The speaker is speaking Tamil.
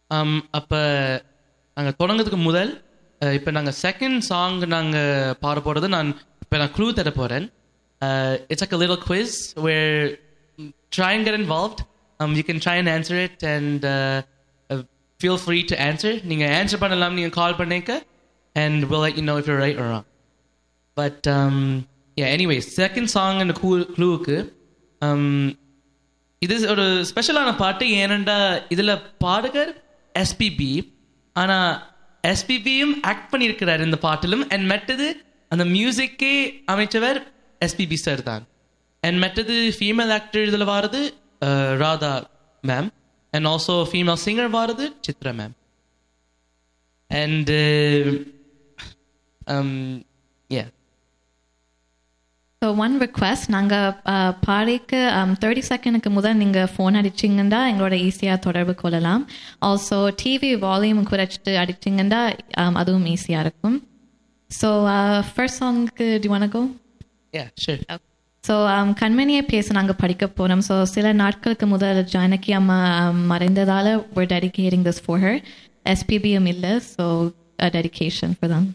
அப்போ நாங்கள் தொடங்கிறதுக்கு முதல் இப்போ நாங்கள் செகண்ட் சாங் நாங்கள் பாட போகிறது நான் இப்போ நான் க்ளூ தர போகிறேன் it's like a little quiz where mm, try and get involved um, you can try and answer it and uh, uh, feel free to answer நீங்கள் ஆன்சர் பண்ணலாம் நீங்கள் கால் பண்ணிக்க and we'll let you know if you're right or wrong but um, yeah anyway second song இந்த க்ளூவுக்கு um, இது ஒரு ஸ்பெஷலான பாட்டு ஏனெண்டா இதுல பாடகர் எஸ்பிபி ஆனா எஸ்பிபியும் ஆக்ட் பண்ணியிருக்கிறார் இந்த பாட்டிலும் அண்ட் மெட்டது அந்த மியூசிக்கே அமைச்சவர் எஸ்பிபி சார் தான் அண்ட் மெட்டது ஃபீமேல் ஆக்டர் இதில் வாரது ah, Radha ma'am and also female singer வாரது Chithra ma'am and yeah so one request நாங்கள் பாடிக்கு தேர்ட்டி செகண்டுக்கு முதல் நீங்கள் ஃபோன் அடிச்சிங்கன்னா எங்களோட ஈஸியாக தொடர்பு கொள்ளலாம் ஆல்சோ டிவி வால்யூம் குறைச்சிட்டு அடிச்சிங்கன்னா um, அதுவும் ஈஸியாக இருக்கும் ஸோ ஃபர்ஸ்ட் சாங்க்கு டி கோ yeah sure ஸோ கண்மணியை பேச நாங்கள் படிக்க போனோம் ஸோ சில நாட்களுக்கு முதல் ஜானகி அம்மா um, மறைந்ததால் we're dedicating this for her எஸ்பிபியும் இல்லை ஸோ டெடிகேஷன் for them